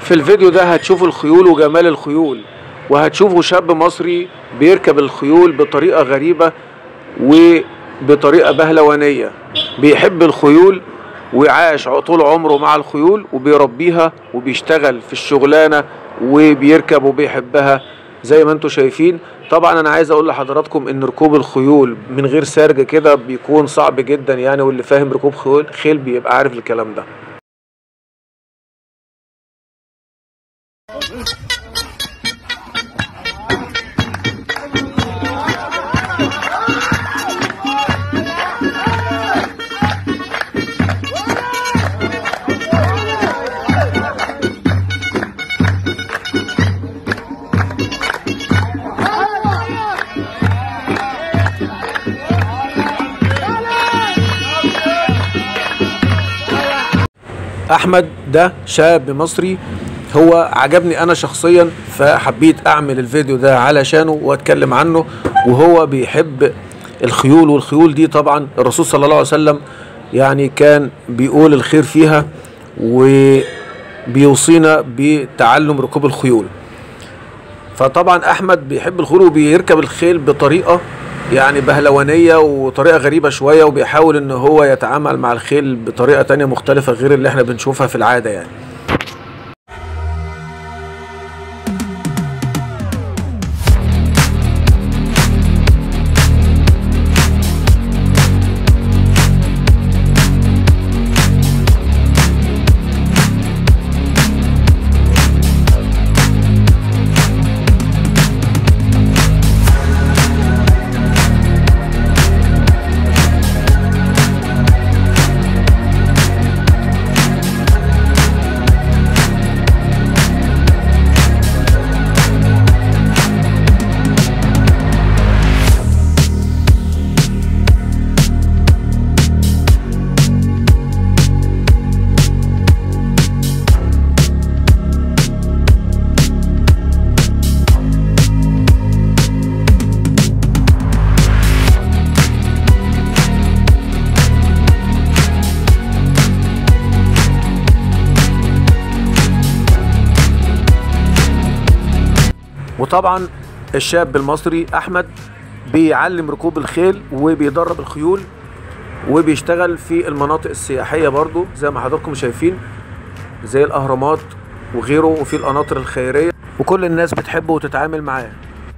في الفيديو ده هتشوفوا الخيول وجمال الخيول وهتشوفوا شاب مصري بيركب الخيول بطريقة غريبة وبطريقة بهلوانية بيحب الخيول وعاش طول عمره مع الخيول وبيربيها وبيشتغل في الشغلانة وبيركب وبيحبها زي ما انتم شايفين طبعا انا عايز اقول لحضراتكم ان ركوب الخيول من غير سرج كده بيكون صعب جدا يعني واللي فاهم ركوب خيول خيل بيبقى عارف الكلام ده احمد ده شاب مصري هو عجبني انا شخصيا فحبيت اعمل الفيديو ده علشانه واتكلم عنه وهو بيحب الخيول والخيول دي طبعا الرسول صلى الله عليه وسلم يعني كان بيقول الخير فيها وبيوصينا بتعلم ركوب الخيول فطبعا احمد بيحب الخيول وبيركب الخيل بطريقه يعني بهلوانيه وطريقه غريبه شويه وبيحاول ان هو يتعامل مع الخيل بطريقه تانية مختلفه غير اللي احنا بنشوفها في العاده يعني وطبعا الشاب المصري احمد بيعلم ركوب الخيل وبيدرب الخيول وبيشتغل في المناطق السياحية برضو زي ما حضراتكم شايفين زي الاهرامات وغيره وفي القناطر الخيرية وكل الناس بتحبه وتتعامل معاه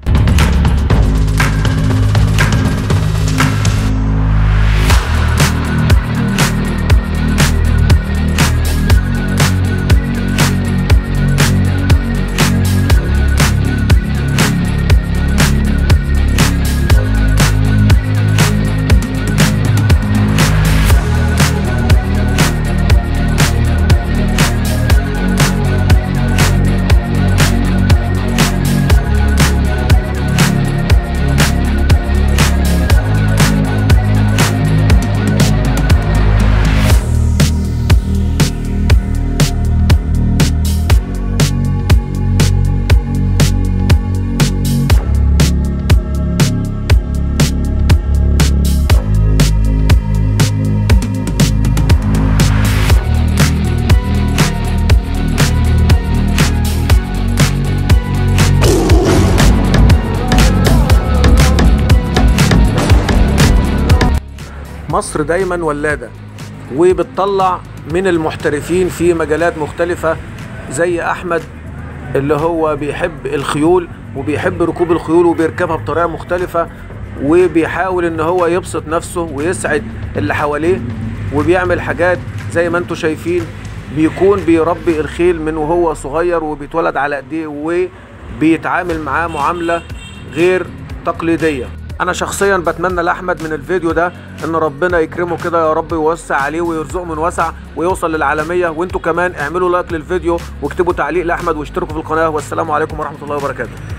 مصر دايما ولادة وبتطلع من المحترفين في مجالات مختلفة زي أحمد اللي هو بيحب الخيول وبيحب ركوب الخيول وبيركبها بطريقة مختلفة وبيحاول ان هو يبسط نفسه ويسعد اللي حواليه وبيعمل حاجات زي ما انتم شايفين بيكون بيربي الخيل من وهو صغير وبيتولد على ايديه وبيتعامل معاه معاملة غير تقليدية انا شخصيا بتمنى لاحمد من الفيديو ده ان ربنا يكرمه كده يا رب ويوسع عليه ويرزقه من وسع ويوصل للعالميه وانتوا كمان اعملوا لايك للفيديو واكتبوا تعليق لاحمد واشتركوا في القناه والسلام عليكم ورحمه الله وبركاته